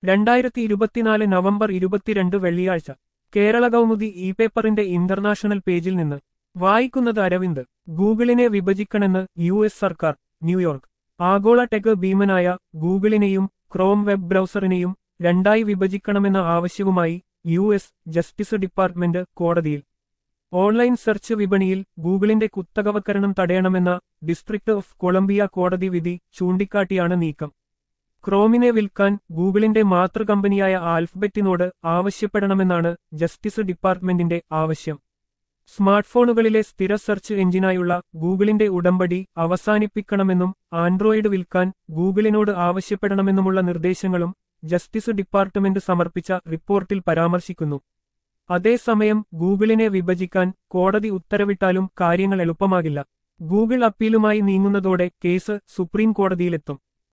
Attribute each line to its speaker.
Speaker 1: രണ്ടായിരത്തി ഇരുപത്തിനാല് നവംബർ ഇരുപത്തിരണ്ട് വെള്ളിയാഴ്ച കേരള കൗമുദി ഇ പേപ്പറിന്റെ ഇന്റർനാഷണൽ പേജിൽ നിന്ന് വായിക്കുന്നത് അരവിന്ദ് ഗൂഗിളിനെ വിഭജിക്കണമെന്ന് യു എസ് സർക്കാർ ന്യൂയോർക്ക് ആഗോള ടെക് ഭീമനായ ഗൂഗിളിനെയും ക്രോം വെബ് ബ്രൗസറിനെയും രണ്ടായി വിഭജിക്കണമെന്ന ആവശ്യവുമായി യു എസ് ജസ്റ്റിസ് ഡിപ്പാർട്ട്മെന്റ് കോടതിയിൽ ഓൺലൈൻ സെർച്ച് വിപണിയിൽ ഗൂഗിളിന്റെ കുത്തകവൽക്കരണം തടയണമെന്ന ഡിസ്ട്രിക്ട് ഓഫ് കൊളംബിയ കോടതി വിധി ചൂണ്ടിക്കാട്ടിയാണ് നീക്കം ക്രോമിനെ വിൽക്കാൻ ഗൂഗിളിന്റെ മാതൃകമ്പനിയായ ആൽഫബറ്റിനോട് ആവശ്യപ്പെടണമെന്നാണ് ജസ്റ്റിസ് ഡിപ്പാർട്ട്മെന്റിന്റെ ആവശ്യം സ്മാർട്ട്ഫോണുകളിലെ സ്ഥിര സെർച്ച് എഞ്ചിനായുള്ള ഗൂഗിളിന്റെ ഉടമ്പടി അവസാനിപ്പിക്കണമെന്നും ആൻഡ്രോയിഡ് വിൽക്കാൻ ഗൂഗിളിനോട് ആവശ്യപ്പെടണമെന്നുമുള്ള നിർദ്ദേശങ്ങളും ജസ്റ്റിസ് ഡിപ്പാർട്ട്മെന്റ് സമർപ്പിച്ച റിപ്പോർട്ടിൽ പരാമർശിക്കുന്നു അതേസമയം ഗൂഗിളിനെ വിഭജിക്കാൻ കോടതി ഉത്തരവിട്ടാലും കാര്യങ്ങൾ എളുപ്പമാകില്ല ഗൂഗിൾ അപ്പീലുമായി നീങ്ങുന്നതോടെ കേസ് സുപ്രീം കോടതിയിലെത്തും